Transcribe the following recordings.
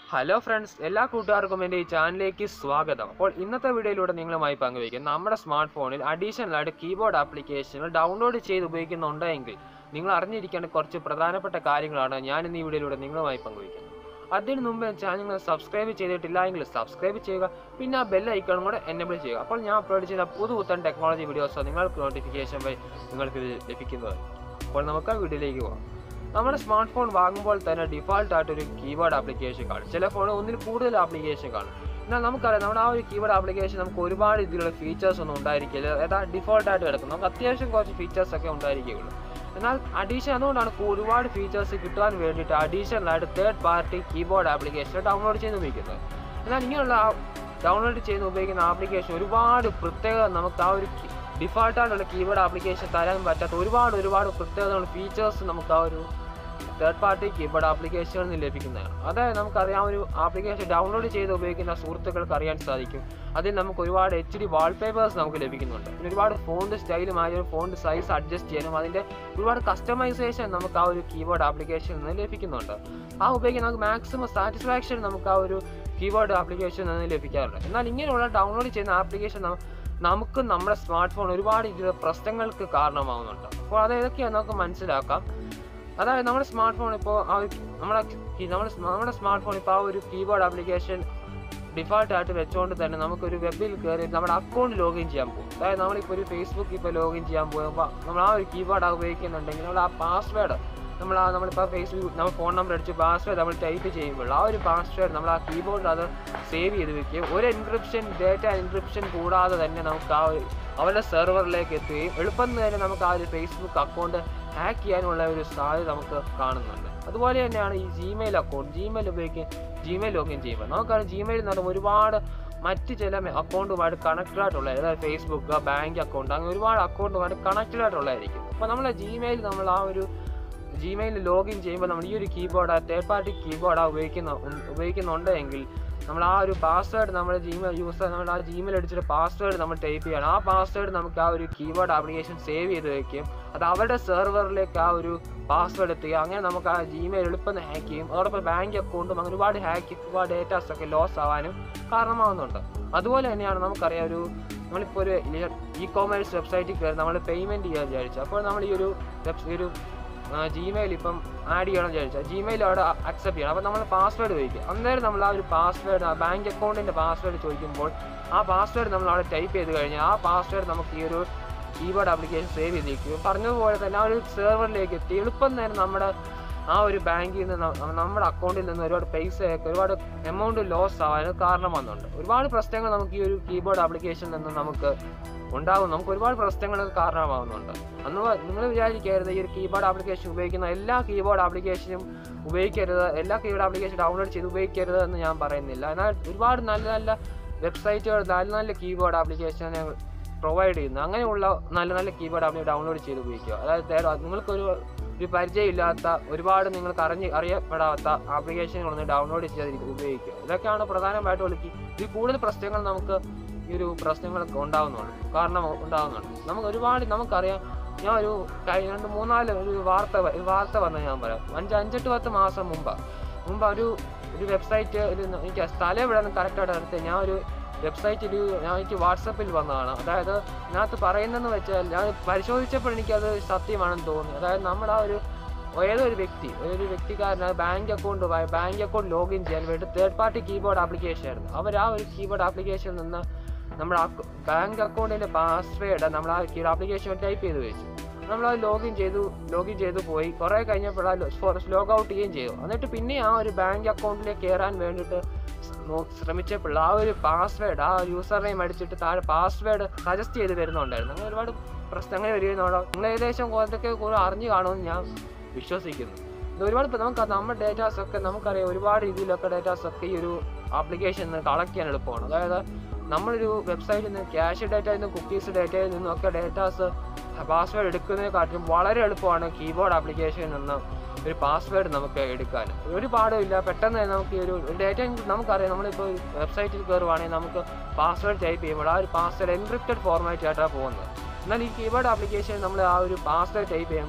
hello friends എല്ലാ കൂട്ടുകാർക്കും എൻ്റെ ഈ ചാനലിലേക്ക് സ്വാഗതം അപ്പോൾ ഇന്നത്തെ വീഡിയോയിലൂടെ നിങ്ങളുമായി പങ്കുവയ്ക്കും നമ്മുടെ സ്മാർട്ട് ഫോണിൽ അഡീഷണലായിട്ട് കീബോർഡ് ആപ്ലിക്കേഷനുകൾ ഡൗൺലോഡ് ചെയ്ത് ഉപയോഗിക്കുന്നുണ്ടെങ്കിൽ നിങ്ങൾ അറിഞ്ഞിരിക്കേണ്ട കുറച്ച് പ്രധാനപ്പെട്ട കാര്യങ്ങളാണ് ഞാൻ ഇന്ന് ഈ വീഡിയോയിലൂടെ നിങ്ങളുമായി പങ്കുവയ്ക്കുന്നത് അതിന് മുമ്പ് ചാനൽ നിങ്ങൾ സബ്സ്ക്രൈബ് ചെയ്തിട്ടില്ല എങ്കിൽ സബ്സ്ക്രൈബ് ചെയ്യുക പിന്നെ ആ ബെൽ ഐക്കണും കൂടെ എനേബിൾ ചെയ്യുക അപ്പോൾ ഞാൻ അപ്ലോഡ് ചെയ്യുന്ന പുതുപുത്തൻ ടെക്നോളജി വീഡിയോസ് നിങ്ങൾക്ക് നോട്ടിഫിക്കേഷൻ വഴി നിങ്ങൾക്ക് ഇത് ലഭിക്കുന്നതാണ് അപ്പോൾ നമുക്ക് ആ വീഡിയോയിലേക്ക് പോകാം നമ്മുടെ സ്മാർട്ട് ഫോൺ വാങ്ങുമ്പോൾ തന്നെ ഡിഫാൾട്ട് ആയിട്ട് ഒരു കീബോർഡ് ആപ്ലിക്കേഷൻ കാണും ചില ഫോണിൽ ഒന്നിൽ കൂടുതൽ ആപ്ലിക്കേഷൻ കാണും എന്നാൽ നമുക്കറിയാം നമ്മുടെ ആ ഒരു കീബോർഡ് ആപ്ലിക്കേഷൻ നമുക്ക് ഒരുപാട് രീതിയിലുള്ള ഫീച്ചേഴ്സ് ഒന്നും ഉണ്ടായിരിക്കില്ല ഏതാ ഡിഫോൾട്ട് ആയിട്ട് കിടക്കും നമുക്ക് അത്യാവശ്യം കുറച്ച് ഫീച്ചേഴ്സ് ഒക്കെ ഉണ്ടായിരിക്കുകയുള്ളൂ എന്നാൽ അഡീഷൻ അതുകൊണ്ടാണ് കൂ- ഒരുപാട് ഫീച്ചേഴ്സ് കിട്ടാൻ വേണ്ടിയിട്ട് അഡീഷണൽ ആയിട്ട് third party keyboard application download ചെയ്ത് ഉപയോഗിക്കുന്നത് എന്നാൽ ഇങ്ങനെയുള്ള ഡൗൺലോഡ് ചെയ്ത് ഉപയോഗിക്കുന്ന ആപ്ലിക്കേഷൻ ഒരുപാട് പ്രത്യേകത നമുക്ക് ആ ഒരു ഡിഫാൾട്ടായിട്ടുള്ള കീബോർഡ് ആപ്ലിക്കേഷൻ തരാൻ പറ്റാത്ത ഒരുപാട് ഒരുപാട് പ്രത്യേകതകളും ഫീച്ചേഴ്സ് നമുക്ക് ആ ഒരു തേർഡ് പാർട്ടി കീബോർഡ് ആപ്ലിക്കേഷനിൽ നിന്ന് ലഭിക്കുന്നതാണ് അതായത് നമുക്കറിയാം ഒരു ആപ്ലിക്കേഷൻ ഡൗൺലോഡ് ചെയ്ത് ഉപയോഗിക്കുന്ന സുഹൃത്തുക്കൾക്ക് അറിയാൻ സാധിക്കും അതിൽ നമുക്ക് ഒരുപാട് എച്ച് ഡി വാൾപേപ്പേഴ്സ് നമുക്ക് ലഭിക്കുന്നുണ്ട് പിന്നെ ഒരുപാട് ഫോണ്ട് സ്റ്റൈലുമായ ഒരു ഫോണ്ട് സൈസ് അഡ്ജസ്റ്റ് ചെയ്യാനും അതിൻ്റെ ഒരുപാട് കസ്റ്റമൈസേഷൻ നമുക്ക് ആ ഒരു കീബോർഡ് ആപ്ലിക്കേഷനിൽ നിന്ന് ലഭിക്കുന്നുണ്ട് ആ ഉപയോഗിക്കുന്ന നമുക്ക് മാക്സിമം സാറ്റിസ്ഫാക്ഷൻ നമുക്ക് ആ ഒരു കീബോർഡ് ആപ്ലിക്കേഷനിൽ നിന്ന് ലഭിക്കാറുണ്ട് എന്നാൽ ഇങ്ങനെയുള്ള ഡൗൺലോഡ് ചെയ്യുന്ന ആപ്ലിക്കേഷൻ നമുക്ക് നമ്മുടെ സ്മാർട്ട് ഫോൺ ഒരുപാട് രീതിയിലുള്ള പ്രശ്നങ്ങൾക്ക് കാരണമാവുന്നുണ്ട് അപ്പോൾ അത് ഏതൊക്കെയാണെന്ന് നമുക്ക് മനസ്സിലാക്കാം അതായത് നമ്മുടെ സ്മാർട്ട് ഫോൺ ഇപ്പോൾ ആ ഒരു നമ്മുടെ കീ- നമ്മുടെ സ്മ- നമ്മുടെ സ്മാർട്ട് ഫോൺ ഇപ്പോൾ ആ ഒരു കീബോർഡ് ആപ്ലിക്കേഷൻ ഡിഫാൾട്ട് ആയിട്ട് വെച്ചുകൊണ്ട് തന്നെ നമുക്കൊരു വെബിൽ കയറി നമ്മുടെ അക്കൗണ്ട് ലോഗിൻ ചെയ്യാൻ പോകും അതായത് നമ്മളിപ്പോൾ ഒരു ഫേസ്ബുക്ക് ഇപ്പോൾ ലോഗിൻ ചെയ്യാൻ പോകുമ്പോൾ നമ്മൾ ആ ഒരു കീബോർഡ് ഉപയോഗിക്കുന്നുണ്ടെങ്കിൽ നമ്മൾ ആ പാസ്വേഡ് നമ്മൾ ആ നമ്മളിപ്പോൾ ഫേസ്ബുക്ക് നമ്മൾ ഫോൺ നമ്പർ അടിച്ച് പാസ്വേഡ് നമ്മൾ ടൈപ്പ് ചെയ്യുമ്പോൾ ആ ഒരു പാസ്വേഡ് നമ്മൾ ആ കീബോർഡിൽ അത് സേവ് ചെയ്ത് വെക്കുകയും ഒരു എൻക്രിപ്ഷൻ ഡേറ്റ എൻക്രിപ്ഷൻ കൂടാതെ തന്നെ നമുക്ക് ആ ഒരു അവരുടെ സെർവറിലേക്ക് എത്തുകയും എളുപ്പം തന്നെ നമുക്ക് ആ ഒരു ഫേസ്ബുക്ക് അക്കൗണ്ട് ഹാക്ക് ചെയ്യാനുള്ള ഒരു സാധ്യത നമുക്ക് കാണുന്നുണ്ട് അതുപോലെ തന്നെയാണ് ഈ ജിമെയിൽ അക്കൗണ്ട് ജിമെയിൽ ഉപയോഗിക്കുക ജിമെയിൽ ലോഗിൻ ചെയ്യുമ്പോൾ നമുക്കറിയാം ജിമെയിൽ എന്ന് പറയുമ്പോൾ ഒരുപാട് മറ്റ് ചില അക്കൗണ്ടുമായിട്ട് കണക്റ്റഡ് ആയിട്ടുള്ള അതായത് ഫേസ്ബുക്ക് ബാങ്ക് അക്കൗണ്ട് അങ്ങനെ ഒരുപാട് അക്കൗണ്ടുമായിട്ട് കണക്റ്റഡ് ആയിട്ടുള്ളതായിരിക്കും അപ്പോൾ നമ്മളെ ജിമെയിൽ നമ്മൾ ആ ഒരു ജിമെയിൽ ലോഗിൻ ചെയ്യുമ്പോൾ നമ്മൾ ഈ ഒരു കീബോർഡ് തേർഡ് പാർട്ടി കീബോർഡ് ഉപയോഗിക്കുന്ന ഉപയോഗിക്കുന്നുണ്ട് എങ്കിൽ നമ്മൾ ആ ഒരു പാസ്വേഡ് നമ്മുടെ ജിമെയിൽ യൂസർ നമ്മൾ ആ ജിമെയിൽ അടിച്ചിട്ട് പാസ്വേഡ് നമ്മൾ ടൈപ്പ് ചെയ്യണം ആ പാസ്വേഡ് നമുക്ക് ആ ഒരു കീബോർഡ് ആപ്ലിക്കേഷൻ സേവ് ചെയ്ത് വെക്കും അത് അവരുടെ സെർവറിലേക്ക് ആ ഒരു പാസ്വേഡ് എത്തുക അങ്ങനെ നമുക്ക് ആ ജിമെയിൽ എളുപ്പം ഹാക്ക് ചെയ്യും അതോടൊപ്പം ബാങ്ക് അക്കൗണ്ടും അങ്ങനെ ഒരുപാട് ഹാക്ക് ഒരുപാട് ഡേറ്റാസ് ഒക്കെ ലോസ് ആവാനും കാരണമാവുന്നുണ്ട് അതുപോലെ തന്നെയാണ് നമുക്കറിയാം ഒരു നമ്മളിപ്പോൾ ഒരു ഇ കോമേഴ്സ് വെബ്സൈറ്റിൽ കയറി നമ്മൾ പേയ്മെൻറ്റ് ചെയ്യാൻ വിചാരിച്ചു അപ്പോൾ നമ്മൾ ഈ ഒരു വെബ് ഈ ഒരു ജിമെയിൽ ഇപ്പം ആഡ് ചെയ്യണം വിചാരിച്ചാൽ ജിമെയിൽ അവിടെ അക്സെപ്റ്റ് ചെയ്യണം അപ്പോൾ നമ്മൾ പാസ്വേഡ് ചോദിക്കുക അന്നേരം നമ്മൾ ആ ഒരു പാസ്വേഡ് ആ ബാങ്ക് അക്കൗണ്ടിൻ്റെ പാസ്വേഡ് ചോദിക്കുമ്പോൾ ആ പാസ്വേഡ് നമ്മൾ അവിടെ ടൈപ്പ് ചെയ്ത് കഴിഞ്ഞാൽ ആ പാസ്വേഡ് നമുക്ക് ഈ ഒരു കീബോർഡ് ആപ്ലിക്കേഷൻ സേവ് ചെയ്തിരിക്കും പറഞ്ഞതുപോലെ തന്നെ ആ ഒരു സെർവറിലേക്ക് എത്തി എളുപ്പം തന്നെ നമ്മുടെ ആ ഒരു ബാങ്കിൽ നിന്ന് ന- നമ്മുടെ അക്കൗണ്ടിൽ നിന്ന് ഒരുപാട് പൈസയൊക്കെ ഒരുപാട് എമൗണ്ട് ലോസ് ആവാനും കാരണം വന്നുണ്ട് ഒരുപാട് പ്രശ്നങ്ങൾ നമുക്ക് ഈ ഒരു കീബോർഡ് ആപ്ലിക്കേഷനിൽ നിന്ന് നമുക്ക് ഉണ്ടാകും നമുക്ക് ഒരുപാട് പ്രശ്നങ്ങൾക്ക് കാരണമാവുന്നുണ്ട് അന്ന് നിങ്ങൾ വിചാരിക്കരുത് ഈ ഒരു കീബോർഡ് ആപ്ലിക്കേഷൻ ഉപയോഗിക്കുന്ന എല്ലാ കീബോർഡ് ആപ്ലിക്കേഷനും ഉപയോഗിക്കരുത് എല്ലാ കീബോർഡ് ആപ്ലിക്കേഷൻ ഡൗൺലോഡ് ചെയ്ത് ഉപയോഗിക്കരുത് എന്ന് ഞാൻ പറയുന്നില്ല എന്നാൽ ഒരുപാട് നല്ല നല്ല വെബ്സൈറ്റുകൾ നല്ല നല്ല കീബോർഡ് ആപ്ലിക്കേഷൻ പ്രൊവൈഡ് ചെയ്യുന്നു അങ്ങനെയുള്ള നല്ല നല്ല കീബോർഡ് ആപ്ലിക്കേഷൻ ഡൗൺലോഡ് ചെയ്ത് ഉപയോഗിക്കുക അതായത് തേർഡ് നിങ്ങൾക്കൊരു ഒരു പരിചയമില്ലാത്ത ഒരുപാട് നിങ്ങൾക്ക് അറിഞ്ഞ് അറിയപ്പെടാത്ത ആപ്ലിക്കേഷനുകളൊന്നും ഡൗൺലോഡ് ചെയ്ത് ഉപയോഗിക്കുക ഇതൊക്കെയാണ് പ്രധാനമായിട്ടും വിളിക്കുക ഇതിൽ കൂടുതൽ പ്രശ്നങ്ങൾ നമുക്ക് ഈ ഒരു പ്രശ്നങ്ങളൊക്കെ ഉണ്ടാകുന്നുള്ളൂ കാരണം ഉണ്ടാകുന്നുണ്ട് നമുക്ക് ഒരുപാട് നമുക്കറിയാം ഞാൻ ഒരു കഴിഞ്ഞ രണ്ട് മൂന്നാല് ഒരു വാർത്ത വ- ഒരു വാർത്ത പറഞ്ഞ ഞാൻ പറയാം അഞ്ച് അഞ്ചെട്ട് പത്ത് മാസം മുമ്പ് മുമ്പ് ഒരു ഒരു വെബ്സൈറ്റ് ഒരു എനിക്ക് ആ സ്ഥലം എവിടെ നിന്ന് കറക്റ്റായിട്ട് അടുത്ത് ഞാൻ ഒരു വെബ്സൈറ്റിൽ ഞാൻ എനിക്ക് വാട്സപ്പിൽ വന്നതാണ് അതായത് ഇതിനകത്ത് പറയുന്നതെന്ന് വെച്ചാൽ ഞാൻ പരിശോധിച്ചപ്പോൾ എനിക്കത് സത്യമാണെന്ന് തോന്നി അതായത് നമ്മുടെ ആ ഒരു ഏതൊരു വ്യക്തി ഒരു വ്യക്തിക്കാരന് bank account bank account login ചെയ്യാൻ വേണ്ടി തേർഡ് പാർട്ടി കീബോർഡ് ആപ്ലിക്കേഷൻ ആയിരുന്നു അവർ ആ ഒരു കീബോർഡ് ആപ്ലിക്കേഷനിൽ നിന്ന് നമ്മുടെ ബാങ്ക് അക്കൗണ്ടിൻ്റെ പാസ്വേഡ് നമ്മൾ ആ കീബോർഡ് ആപ്ലിക്കേഷൻ ടൈപ്പ് ചെയ്ത് വെച്ചു നമ്മൾ അത് ലോഗിൻ ചെയ്തു ലോഗിൻ ചെയ്തു പോയി കുറേ കഴിഞ്ഞപ്പോൾ ലോഗ് ഔട്ട് ചെയ്യുകയും ചെയ്തു എന്നിട്ട് പിന്നെ ആ ഒരു ബാങ്ക് അക്കൗണ്ടിലേക്ക് കയറാൻ വേണ്ടിയിട്ട് നോ- ശ്രമിച്ചപ്പോൾ ആ ഒരു പാസ്വേഡ് ആ യൂസർ നെയിം അടിച്ചിട്ട് താഴെ പാസ്വേഡ് സജസ്റ്റ് ചെയ്ത് വരുന്നുണ്ടായിരുന്നു അങ്ങനെ ഒരുപാട് പ്രശ്നങ്ങൾ വരികയെന്നോടോ നിങ്ങൾ ഏകദേശം കുറച്ചൊക്കെ കുറെ അറിഞ്ഞു കാണുമെന്ന് ഞാൻ വിശ്വസിക്കുന്നു ഇത് ഒരുപാട് ഇപ്പം നമുക്ക് നമ്മുടെ ഡേറ്റാസ് ഒക്കെ നമുക്കറിയാം ഒരുപാട് രീതിയിലൊക്കെ ഡേറ്റാസ് ഒക്കെ ഈ ഒരു ആപ്ലിക്കേഷൻ നിന്ന് കളക്ട് ചെയ്യാൻ എളുപ്പമാണ് അതായത് നമ്മളൊരു വെബ്സൈറ്റിൽ നിന്ന് ക്യാഷ് ഡേറ്റയിൽ നിന്നും കുക്കീസ് ഡേറ്റയിൽ നിന്നും ഒക്കെ ഡേറ്റാസ് പാസ്വേഡ് എടുക്കുന്നതിനെക്കാട്ടും വളരെ എളുപ്പമാണ് കീബോർഡ് ആപ്ലിക്കേഷനിൽ നിന്ന് ഒരു പാസ്വേഡ് നമുക്ക് എടുക്കാൻ ഒരു പാടുമില്ല പെട്ടെന്ന് തന്നെ നമുക്ക് ഈ ഒരു ഡേറ്റ നമുക്കറിയാം നമ്മളിപ്പോൾ വെബ്സൈറ്റിൽ കയറുവാണെങ്കിൽ നമുക്ക് പാസ്വേഡ് ടൈപ്പ് ചെയ്യുമ്പോൾ ആ ഒരു പാസ്വേഡ് എൻക്രിപ്റ്റഡ് ഫോർമാറ്റ് ആയിട്ടാണ് പോകുന്നത് എന്നാൽ ഈ കീബോർഡ് ആപ്ലിക്കേഷൻ നമ്മൾ ആ ഒരു പാസ്വേഡ് ടൈപ്പ് ചെയ്യുമ്പോൾ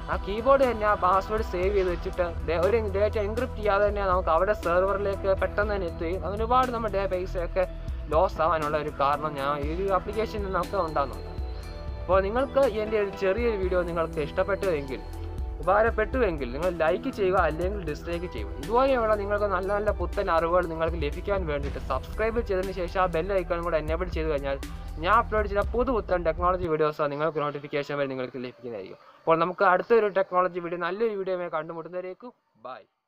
ആ കീബോർഡ് തന്നെ ആ പാസ്വേഡ് സേവ് ചെയ്ത് വെച്ചിട്ട് ദേ- ഒരു ഡേറ്റ എൻക്രിപ്റ്റ് ചെയ്യാതെ തന്നെ നമുക്ക് അവിടെ സെർവറിലേക്ക് പെട്ടെന്ന് തന്നെ എത്തുകയും അങ്ങനെ ഒരുപാട് നമ്മുടെ ഡേ പൈസ ഒക്കെ ലോസ് ആവാനുള്ള ഒരു കാരണം ഞാൻ ഈ ഒരു ആപ്ലിക്കേഷനിൽ നമുക്ക് ഉണ്ടാകുന്നുണ്ട് അപ്പോൾ നിങ്ങൾക്ക് എൻ്റെ ഒരു ചെറിയൊരു വീഡിയോ നിങ്ങൾക്ക് ഇഷ്ടപ്പെട്ടുവെങ്കിൽ ഉപകാരപ്പെട്ടുവെങ്കിൽ നിങ്ങൾ ലൈക്ക് ചെയ്യുക അല്ലെങ്കിൽ ഡിസ്ലൈക്ക് ചെയ്യുക ഇതുപോലെയുള്ള നിങ്ങൾക്ക് നല്ല നല്ല പുത്തൻ അറിവുകൾ നിങ്ങൾക്ക് ലഭിക്കാൻ വേണ്ടിയിട്ട് സബ്സ്ക്രൈബ് ചെയ്തതിന് ശേഷം ആ ബെൽ ഐക്കണും കൂടെ എനേബിൾ ചെയ്ത് കഴിഞ്ഞാൽ ഞാൻ അപ്ലോഡ് ചെയ്ത പുതു പുത്തൻ ടെക്നോളജി വീഡിയോസ് നിങ്ങൾക്ക് നോട്ടിഫിക്കേഷൻ വഴി നിങ്ങൾക്ക് ലഭിക്കുന്നതായിരിക്കും അപ്പോൾ നമുക്ക് അടുത്തൊരു ടെക്നോളജി വീഡിയോ നല്ലൊരു വീഡിയോ കണ്ടുമുട്ടുന്നവരേക്കും ബൈ